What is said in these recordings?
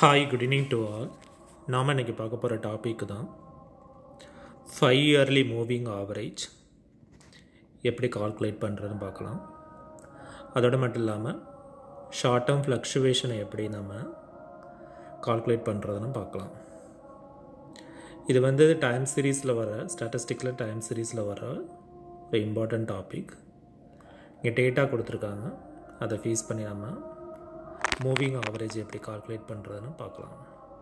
hi good evening to all நாம் இன்றைக்கி பார்க்க போகிற டாபிக் தான் ஃபைவ் இயர்லி மூவிங் ஆவரேஜ் எப்படி கால்குலேட் பண்ணுறதுன்னு பார்க்கலாம் அதோடு மட்டும் இல்லாமல் ஷார்ட் டேர்ம் ஃப்ளக்ஷுவேஷனை எப்படி நம்ம கால்குலேட் பண்ணுறதுன்னு பார்க்கலாம் இது வந்து டைம் சீரீஸில் வர ஸ்டாட்டிஸ்டிக்கில் டைம் சீரீஸில் வர ஒரு இம்பார்ட்டண்ட் டாபிக் இங்கே டேட்டா கொடுத்துருக்காங்க அதை ஃபீஸ் பண்ணி நம்ம மூவிங் ஆவரேஜ் எப்படி கால்குலேட் பண்ணுறதுன்னு பார்க்கலாம்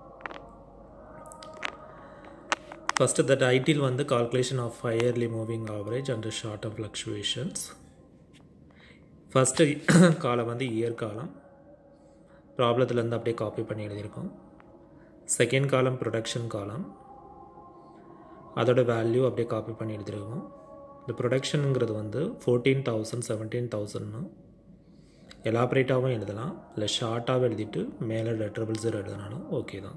ஃபஸ்ட்டு த டைட்டில் வந்து calculation of yearly moving average and short of fluctuations first காலம் வந்து இயர் காலம் ப்ராப்ளத்துலேருந்து அப்படியே காப்பி பண்ணி எழுதியிருக்கோம் செகண்ட் காலம் ப்ரொடக்ஷன் காலம் அதோட வேல்யூ அப்படியே காப்பி பண்ணி எழுதியிருக்கோம் இந்த ப்ரொடக்ஷனுங்கிறது வந்து ஃபோர்டீன் தௌசண்ட் செவன்டீன் தௌசண்ட்னு எலாபரேட்டாகவும் எழுதலாம் இல்லை ஷார்ட்டாகவும் எழுதிட்டு மேலே ட்ரிபிள் ஜீரோ எழுதினாலும் ஓகே தான்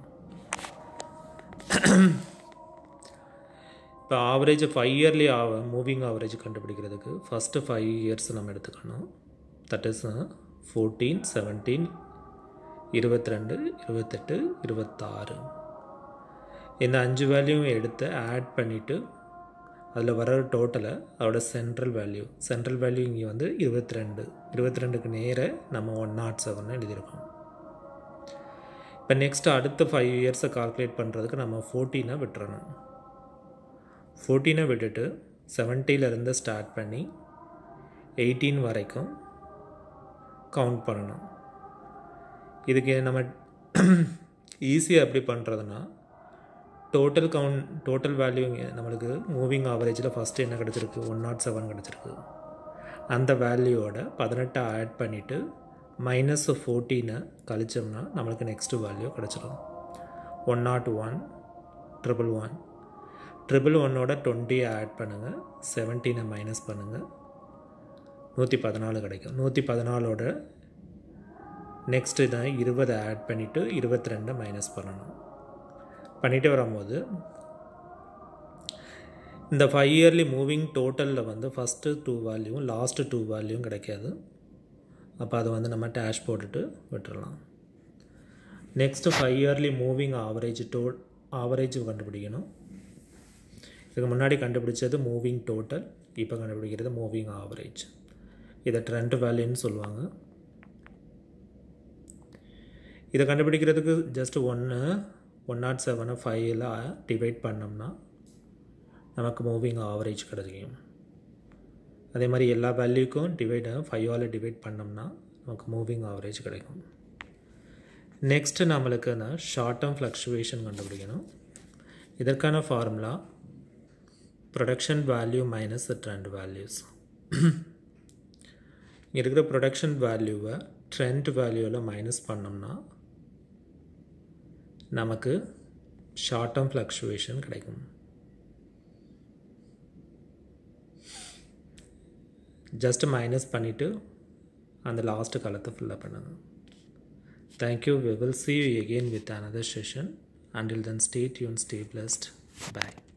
இப்போ ஆவரேஜ் ஃபைவ் இயர்லி ஆவ மூவிங் ஆவரேஜ் கண்டுபிடிக்கிறதுக்கு ஃபஸ்ட்டு ஃபைவ் இயர்ஸ் நம்ம எடுத்துக்கணும் தட் இஸ் ஃபோர்டீன் செவன்டீன் இருபத்தி ரெண்டு இருபத்தெட்டு இருபத்தாறு இந்த அஞ்சு வேல்யூவும் எடுத்து ஆட் பண்ணிவிட்டு அதில் வர டோட்டலை அதோட சென்ட்ரல் வேல்யூ சென்ட்ரல் வேல்யூ இங்கே வந்து இருபத்தி ரெண்டு இருபத்தி ரெண்டுக்கு நேர நம்ம ஒன் நாட் செவன் எழுதியிருக்கோம் இப்போ நெக்ஸ்ட் அடுத்த ஃபைவ் இயர்ஸை கால்குலேட் பண்ணுறதுக்கு நம்ம ஃபோர்டீனை விட்டுறணும் ஃபோர்டீனை விட்டுட்டு செவன்ட்டியிலேருந்து ஸ்டார்ட் பண்ணி எயிட்டீன் வரைக்கும் கவுண்ட் பண்ணணும் இதுக்கு நம்ம ஈஸியாக எப்படி பண்ணுறதுனா டோட்டல் கவுண்ட் டோட்டல் வேல்யூ நம்மளுக்கு மூவிங் ஆவரேஜில் ஃபஸ்ட்டு என்ன கிடச்சிருக்கு ஒன் நாட் செவன் கிடச்சிருக்கு அந்த வேல்யூவோட பதினெட்டை ஆட் பண்ணிவிட்டு மைனஸ் ஃபோர்டீனை கழிச்சோம்னா நம்மளுக்கு நெக்ஸ்ட்டு வேல்யூ கிடச்சிரும் one nought one triple one triple ஒன்னோட டுவெண்ட்டியை ஆட் பண்ணுங்கள் செவன்டீனை மைனஸ் பண்ணுங்கள் நூற்றி பதினாலு கிடைக்கும் நூற்றி பதினாலோட நெக்ஸ்ட்டு தான் இருபதை ஆட் பண்ணிவிட்டு இருபத்தி ரெண்டை மைனஸ் பண்ணணும் பண்ணிகிட்டே வரும்போது இந்த ஃபைவ் இயர்லி மூவிங் டோட்டலில் வந்து ஃபஸ்ட்டு டூ வேல்யூவும் லாஸ்ட்டு டூ வேல்யூவும் கிடைக்காது அப்போ அதை வந்து நம்ம டேஷ் போட்டுட்டு விட்டுறலாம் next five yearly moving average டோ ஆவரேஜ் கண்டுபிடிக்கணும் இதுக்கு முன்னாடி கண்டுபிடிச்சது மூவிங் டோட்டல் இப்போ கண்டுபிடிக்கிறது மூவிங் ஆவரேஜ் இதை ட்ரெண்ட் வேல்யூன்னு சொல்லுவாங்க இதை கண்டுபிடிக்கிறதுக்கு ஜஸ்ட் ஒன்று ஒன் நாட் செவனை ஃபைவ்ல டிவைட் பண்ணோம்னா நமக்கு மூவிங் ஆவரேஜ் கிடைக்கும் அதே மாதிரி எல்லா வேல்யூக்கும் டிவைட் ஃபைவால் டிவைட் பண்ணோம்னா நமக்கு மூவிங் ஆவரேஜ் கிடைக்கும் நெக்ஸ்ட்டு நம்மளுக்கு ஷார்ட் டேர்ம் ஃப்ளக்ஷுவேஷன் கண்டுபிடிக்கணும் இதற்கான formula production value minus trend values இருக்கிற ப்ரொடக்ஷன் வேல்யூவை ட்ரெண்ட் வேல்யூவில் மைனஸ் பண்ணோம்னா நமக்கு ஷார்ட் டேர்ம் ஃப்ளக்ஷுவேஷன் கிடைக்கும் ஜஸ்ட் மைனஸ் பண்ணிவிட்டு அந்த லாஸ்ட் காலத்தை ஃபில்லப் பண்ணுங்கள் thank you we will see you again with another session until then stay tuned stay blessed bye